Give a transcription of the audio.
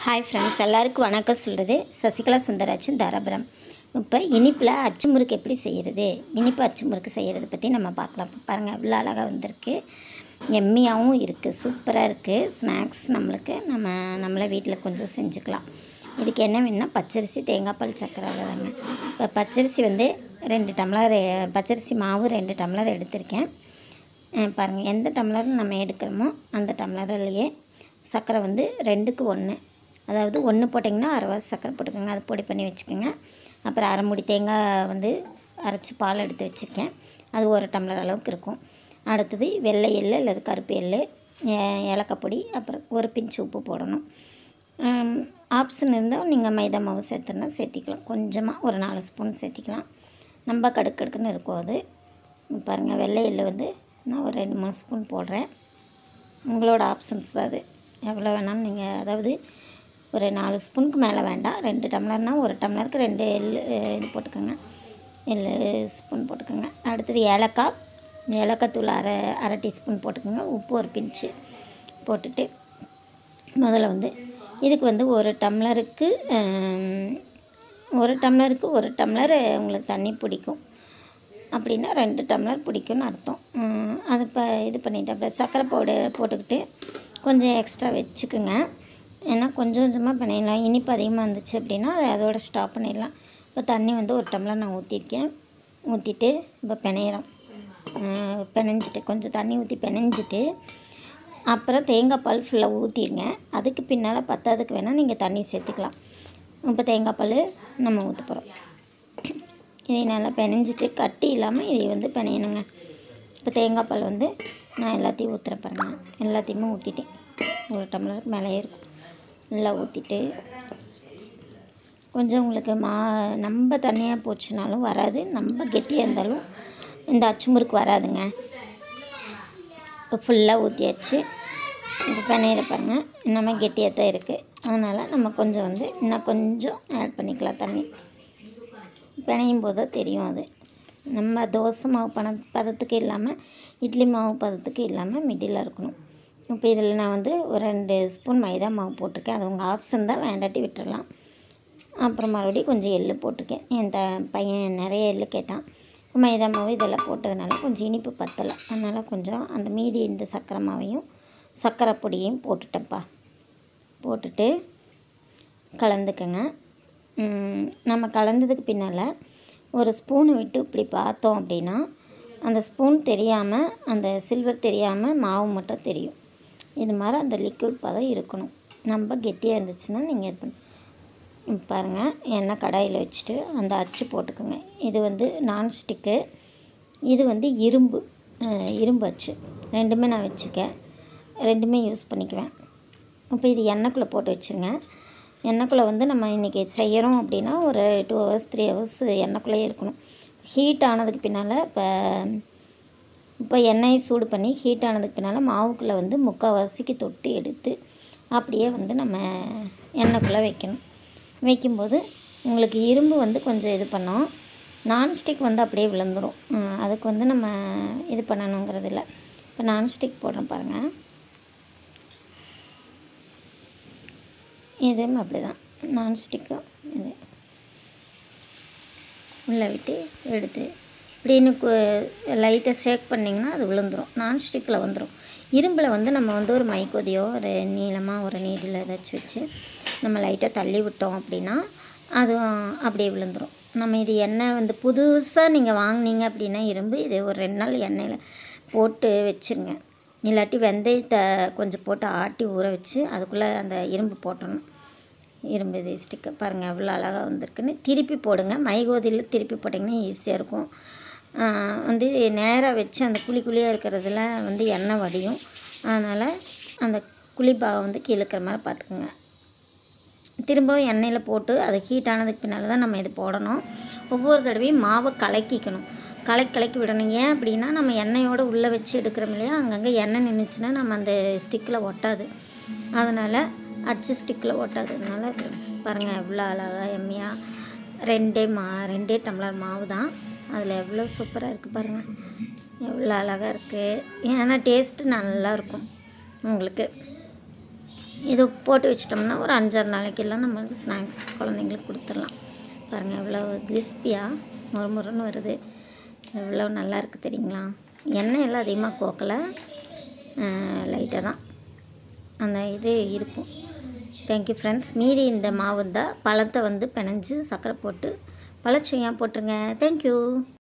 hi friends எல்லாருக்கும் வணக்கம் சொல்கிறது சசிகலா சுந்தராஜன் தாராபுரம் இப்போ இனிப்பில் அச்சு முறுக்கு எப்படி செய்கிறது இனிப்பு அச்சு முறுக்கு செய்கிறது பற்றி நம்ம பார்க்கலாம் பாருங்கள் எவ்வளோ அழகாக வந்திருக்கு எம்மியாகவும் இருக்குது சூப்பராக இருக்குது ஸ்நாக்ஸ் நம்மளுக்கு நம்ம நம்மளே வீட்டில் கொஞ்சம் செஞ்சுக்கலாம் இதுக்கு என்ன வேணும்னா பச்சரிசி தேங்காய் பால் சக்கரை அவ்வளோதாங்க இப்போ பச்சரிசி வந்து ரெண்டு டம்ளர் பச்சரிசி மாவு ரெண்டு டம்ளர் எடுத்திருக்கேன் அஹ் பாருங்கள் எந்த டம்ளர் நம்ம எடுக்கிறோமோ அந்த டம்ளர்லேயே சர்க்கரை வந்து ரெண்டுக்கு ஒன்று அதாவது ஒன்று போட்டிங்கன்னா அரை சர்க்கரை போட்டுக்கோங்க அதை பொடி பண்ணி வச்சுக்கோங்க அப்புறம் அரை மூடி தேங்காய் வந்து அரைச்சி பால் எடுத்து வச்சுருக்கேன் அது ஒரு டம்ளர் அளவுக்கு இருக்கும் அடுத்தது வெள்ளை எள்ளு அல்லது கருப்பு எள்ளு ஏ- ஏலக்காய் பொடி அப்புறம் ஒரு பிஞ்சு உப்பு போடணும் ஆப்ஷன் இருந்தால் நீங்கள் மைதா மாவு சேர்த்துனா சேர்த்திக்கலாம் கொஞ்சமாக ஒரு நாலு ஸ்பூன் சேர்த்திக்கலாம் நம்ம கடுக்கடுக்குன்னு இருக்கும் அது பாருங்கள் வெள்ளை எள்ளு வந்து நான் ஒரு ரெண்டு மூணு ஸ்பூன் போடுறேன் உங்களோட ஆப்ஷன்ஸ் தான் அது எவ்வளோ வேணாலும் நீங்கள் அதாவது ஒரு நாலு ஸ்பூனுக்கு மேலே வேண்டாம் ரெண்டு டம்ளர்னால் ஒரு டம்ளருக்கு ரெண்டு எள்ளு அஹ், இது போட்டுக்கோங்க எள்ளு ஸ்பூன் போட்டுக்கோங்க அடுத்தது ஏலக்காய் ஏலக்காய் தூள் அரை அரை டீஸ்பூன் போட்டுக்கோங்க உப்பு ஒரு பிஞ்சு போட்டுட்டு முதல்ல வந்து இதுக்கு வந்து ஒரு டம்ளருக்கு ஹம், ஒரு டம்ளருக்கு ஒரு டம்ளர் உங்களுக்கு தண்ணி பிடிக்கும் அப்படின்னா ரெண்டு டம்ளர் பிடிக்கும்னு அர்த்தம் ஹம், அது இப்போ இது பண்ணிவிட்டு அப்புறம் சர்க்கரை பவுடு போட்டுக்கிட்டு கொஞ்சம் எக்ஸ்ட்ரா வச்சுக்குங்க ஏன்னா கொஞ்சம் கொஞ்சமாக பண்ணிடலாம் இனிப்பு அதிகமாக இருந்துச்சு அப்படின்னா அதை அதோட ஸ்டாப் பண்ணிடலாம் இப்போ தண்ணி வந்து ஒரு டம்ளர் நான் ஊற்றிருக்கேன் ஊற்றிட்டு இப்போ பிணையிறோம் பிணைஞ்சிட்டு கொஞ்சம் தண்ணி ஊற்றி பிணைஞ்சிட்டு அப்புறம் தேங்காய் பால் ஃபுல்லாக ஊற்றிடுங்க அதுக்கு பின்னால் பத்தாததுக்கு வேணால் நீங்கள் தண்ணி சேர்த்துக்கலாம் இப்போ தேங்காய் பால் நம்ம ஊற்ற போகிறோம் இதை நல்லா பிணைஞ்சிட்டு கட்டி இல்லாமல் இதை வந்து பிணையணுங்க இப்போ தேங்காய் பால் வந்து நான் எல்லாத்தையும் ஊற்றுற பாருங்க எல்லாத்தையுமே ஊற்றிட்டேன் ஒரு டம்ளருக்கு மேலேயே இருக்கும் நல்லா ஊற்றிட்டு கொஞ்சம் உங்களுக்கு மா நம்ம தண்ணியாக போச்சுனாலும் வராது நம்ம கெட்டியாக இருந்தாலும் இந்த அச்சு முறுக்கு வராதுங்க இப்போ ஃபுல்லாக ஊற்றியாச்சு இப்போ பனையிற பாருங்க இன்னுமே கெட்டியாக தான் இருக்குது அதனால் நம்ம கொஞ்சம் வந்து இன்னும் கொஞ்சம் ஆட் பண்ணிக்கலாம் தண்ணி பிணையும் போது தான் தெரியும் அது நம்ம தோசை மாவு பண பதத்துக்கு இல்லாமல் இட்லி மாவு பதத்துக்கு இல்லாமல் மிடில் இருக்கணும் இப்போ இதில் நான் வந்து ஒரு ரெண்டு ஸ்பூன் மைதா மாவு போட்டிருக்கேன் அது உங்கள் ஆப்ஷன் தான் வேண்டாட்டி விட்டுறலாம் அப்புறம் மறுபடியும் கொஞ்சம் எள்ளு போட்டிருக்கேன் என் த பையன் நிறைய எள்ளு கேட்டான் மைதா மாவு இதெல்லாம் போட்டதுனால கொஞ்சம் இனிப்பு பத்தலை அதனால் கொஞ்சம் அந்த மீதி இந்த சர்க்கரை மாவையும் சர்க்கரை பொடியையும் போட்டுட்டேன்ப்பா போட்டுட்டு கலந்துக்கங்க ம், நம்ம கலந்ததுக்கு பின்னால் ஒரு ஸ்பூன் விட்டு இப்படி பார்த்தோம் அப்படின்னா அந்த ஸ்பூன் தெரியாமல் அந்த சில்வர் தெரியாமல் மாவு மட்டும் தெரியும் இது மாதிரி அந்த லிக்விட் பதம் இருக்கணும் நம்ம கெட்டியாக இருந்துச்சுன்னா நீங்கள் இது பண்ண இப்ப பாருங்கள் எண்ணெய் கடாயில் வச்சுட்டு அந்த அச்சு போட்டுக்கோங்க இது வந்து நான்ஸ்டிக்கு இது வந்து இரும்பு அஹ், இரும்பு அச்சு ரெண்டுமே நான் வச்சுருக்கேன் ரெண்டுமே யூஸ் பண்ணிக்குவேன் இப்போ இது எண்ணெய்க்குள்ளே போட்டு வச்சுருங்க எண்ணெய்க்குள்ளே வந்து நம்ம இன்றைக்கி செய்கிறோம் அப்படின்னா ஒரு டூ ஹவர்ஸ் த்ரீ ஹவர்ஸ் எண்ணெய்க்குள்ளேயே இருக்கணும் ஹீட் ஆனதுக்கு பின்னால் இப்போ இப்போ எண்ணெயை சூடு பண்ணி ஹீட் ஆனதுக்கு பின்னால் மாவுக்குள்ளே வந்து முக்கால்வாசிக்கு தொட்டு எடுத்து அப்படியே வந்து நம்ம எண்ணெய்க்குள்ளே வைக்கணும் வைக்கும்போது உங்களுக்கு இரும்பு வந்து கொஞ்சம் இது பண்ணோம் நான்ஸ்டிக் வந்து அப்படியே விழுந்துடும் உம், அதுக்கு வந்து நம்ம இது பண்ணணுங்கிறது இல்லை இப்போ நான்ஸ்டிக் போடுறோம் பாருங்கள் இதுவும் அப்படி தான் நான்ஸ்டிக்கும் இது உள்ளே விட்டு எடுத்து இப்படின்னு லைட்டாக ஷேக் பண்ணிங்கன்னா அது விழுந்துடும் நான்ஸ்டிக்கில் வந்துடும் இரும்பில் வந்து நம்ம வந்து ஒரு மைக்கோதியோ ஒரு நீளமாக ஒரு நீடில் ஏதாச்சும் வச்சு நம்ம லைட்டாக தள்ளி விட்டோம் அப்படின்னா அதுவும் அப்படியே விழுந்துடும் நம்ம இது எண்ணெய் வந்து புதுசாக நீங்கள் வாங்குனீங்க அப்படின்னா இரும்பு இது ஒரு ரெண்டு நாள் எண்ணெயில் போட்டு வச்சுருங்க இல்லாட்டி வெந்தயத்தை கொஞ்சம் போட்டு ஆட்டி ஊற வச்சு அதுக்குள்ளே அந்த இரும்பு போட்டணும் இரும்பு இது ஸ்டிக்கு பாருங்கள் எவ்வளோ அழகாக வந்திருக்குன்னு திருப்பி போடுங்க மைகோதியில் திருப்பி போட்டிங்கன்னா ஈஸியாக இருக்கும் ஆஹ் வந்து நேராக வச்சு அந்த குழி குழியாக இருக்கிறதுல வந்து எண்ணெய் வடியும் அதனால் அந்த குழி பாகம் வந்து கீழே இருக்கிற மாதிரி பார்த்துக்குங்க திரும்பவும் எண்ணெயில் போட்டு அது ஹீட் ஆனதுக்கு பின்னால் தான் நம்ம இது போடணும் ஒவ்வொரு தடவையும் மாவை கலக்கிக்கணும் கலக்கி கலக்கி விடணும் ஏன் அப்படின்னா நம்ம எண்ணெயோடு உள்ளே வச்சு எடுக்கிறோம் இல்லையா அங்கங்கே எண்ணெய் நின்றுச்சுன்னா நம்ம அந்த ஸ்டிக்கில் ஒட்டாது அதனால் அச்சு ஸ்டிக்கில் ஒட்டாததுனால பாருங்கள் எவ்வளோ அழகாக எம்மியாக ரெண்டே மா ரெண்டே டம்ளர் மாவு தான் அதில் எவ்வளோ சூப்பராக இருக்குது பாருங்கள் எவ்வளோ அழகாக இருக்குது ஏன்னா டேஸ்ட்டு நல்லா இருக்கும் உங்களுக்கு இது போட்டு வச்சிட்டோம்னா ஒரு அஞ்சாறு நாளைக்கெல்லாம் நம்ம வந்து ஸ்நாக்ஸ் குழந்தைங்களுக்கு கொடுத்துடலாம் பாருங்கள் எவ்வளோ கிறிஸ்பியாக முறுமுறுன்னு வருது எவ்வளோ நல்லா இருக்குது தெரியுங்களா எண்ணெய் எல்லாம் அதிகமாக கோக்கலை லைட்டாக தான் அந்த இது இருக்கும் தேங்க்யூ ஃப்ரெண்ட்ஸ் மீதி இந்த மாவு தான் பழத்தை வந்து பிணைஞ்சு சர்க்கரை போட்டு பழச்சையாக போட்டுருங்க தேங்க்யூ